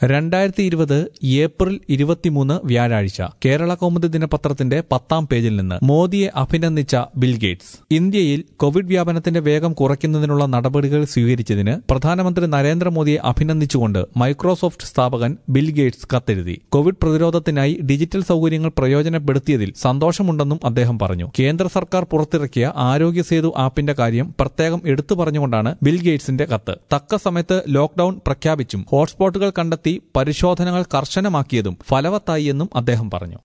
രണ്ടായിരത്തി ഇരുപത് ഏപ്രിൽ ഇരുപത്തിമൂന്ന് വ്യാഴാഴ്ച കേരള കൗമുദി ദിനപത്രത്തിന്റെ പത്താം പേജിൽ നിന്ന് മോദിയെ അഭിനന്ദിച്ച ബിൽ ഗേറ്റ്സ് ഇന്ത്യയിൽ കോവിഡ് വ്യാപനത്തിന്റെ വേഗം കുറയ്ക്കുന്നതിനുള്ള നടപടികൾ സ്വീകരിച്ചതിന് പ്രധാനമന്ത്രി നരേന്ദ്രമോദിയെ അഭിനന്ദിച്ചുകൊണ്ട് മൈക്രോസോഫ്റ്റ് സ്ഥാപകൻ ബിൽ ഗേറ്റ്സ് കത്തെഴുതി കോവിഡ് പ്രതിരോധത്തിനായി ഡിജിറ്റൽ സൗകര്യങ്ങൾ പ്രയോജനപ്പെടുത്തിയതിൽ സന്തോഷമുണ്ടെന്നും അദ്ദേഹം പറഞ്ഞു കേന്ദ്ര സർക്കാർ പുറത്തിറക്കിയ ആരോഗ്യ സേതു ആപ്പിന്റെ കാര്യം പ്രത്യേകം എടുത്തു പറഞ്ഞുകൊണ്ടാണ് ബിൽ ഗേറ്റ്സിന്റെ കത്ത് തക്ക സമയത്ത് ലോക്ഡൌൺ പ്രഖ്യാപിച്ചും ഹോട്ട്സ്പോട്ടുകൾ കണ്ടെത്തി പരിശോധനകൾ കർശനമാക്കിയതും ഫലവത്തായി എന്നും അദ്ദേഹം പറഞ്ഞു